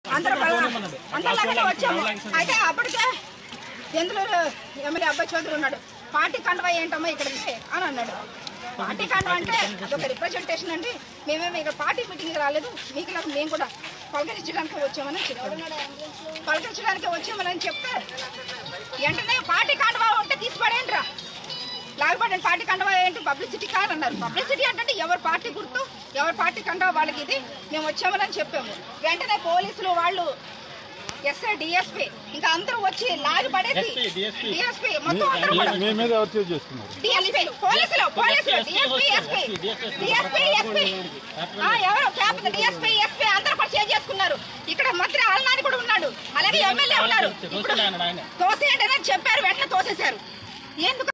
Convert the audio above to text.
అందరూ అందరిలాగానే వచ్చాము అయితే అప్పటికే చంద్రులు ఎమ్మెల్యే అబ్బాయి చౌదరి ఉన్నాడు పార్టీ కండవా ఏంటమ్మా ఇక్కడికి అని అన్నాడు పార్టీ కండవా అంటే అదొక రిప్రజెంటేషన్ అండి మేమేమి ఇక్కడ పార్టీ మీటింగ్కి రాలేదు మీకు ఇలా మేము కూడా పలకరించడానికి వచ్చామని చెప్పాడు పలకరించడానికి వచ్చామని చెప్తే వెంటనే పార్టీ కండవా ఉంటే తీసిపడేయండి రా లాగబడిన పార్టీ కండవా ఏంటి పబ్లిసిటీ కాదన్నారు పబ్లిసిటీ అంటే ఎవరి పార్టీ గుర్తు ఎవరి పార్టీ కండవా వాళ్ళకి ఇది మేము వచ్చామని చెప్పాము వెంటనే పోలీసులు వాళ్ళు ఎస్ఐ డిఎస్పీ ఇంకా అందరూ వచ్చి లాగి పడేసి డిఎస్పీ మొత్తం అందరూ కూడా మీ మీద ఎవరు చేసి చేస్తున్నారు డిఎస్పీ పోలీసులు పోలీసులు డిఎస్పీ ఎస్పీ డిఎస్పీ ఎస్పీ ఎవరు క్యాప్ డిఎస్పీ ఎస్పీ అందరూ కూడా చేంజ్ చేసుకున్నారు ఇక్కడ మంత్రి ఆలనాని కూడా ఉన్నాడు అలాగే ఎమ్మెల్యే ఉన్నారు ఇప్పుడు తోసేయండి అని చెప్పారు వెంటనే తోసేశారు ఎందుకు